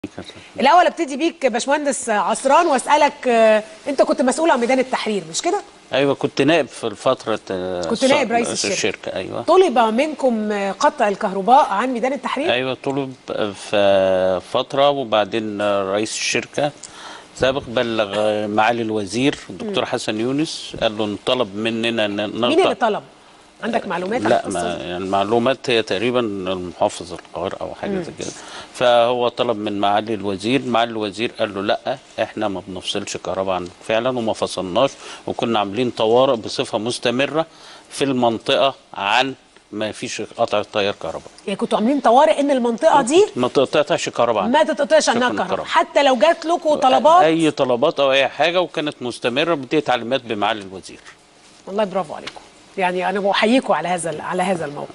الاول ابتدي بيك باشمهندس عصران واسالك آه، انت كنت مسؤول عن ميدان التحرير مش كده ايوه كنت نائب في الفتره كنت نائب رئيس الشركة. الشركه ايوه طلب منكم آه، قطع الكهرباء عن ميدان التحرير ايوه طلب في فتره وبعدين رئيس الشركه سابق بلغ معالي الوزير الدكتور حسن يونس قال له طلب مننا ان مين نقطع اللي طلب عندك معلومات عن لا القصة ما دي؟ يعني المعلومات هي تقريبا المحافظ القاهره او حاجه زي كده فهو طلب من معالي الوزير معالي الوزير قال له لا احنا ما بنفصلش كهرباء عنك فعلا وما فصلناش وكنا عاملين طوارئ بصفه مستمره في المنطقه عن ما فيش قطع تيار كهرباء يعني كنتوا عاملين طوارئ ان المنطقه دي ما تقطعش كهرباء عنك ما تتقطعش عنها شكراً كهرباء كرم. حتى لو جات لكم طلبات اي طلبات او اي حاجه وكانت مستمره بدي تعليمات بمعالي الوزير والله برافو عليكم يعني انا بحييكم على هذا على هذا الموقف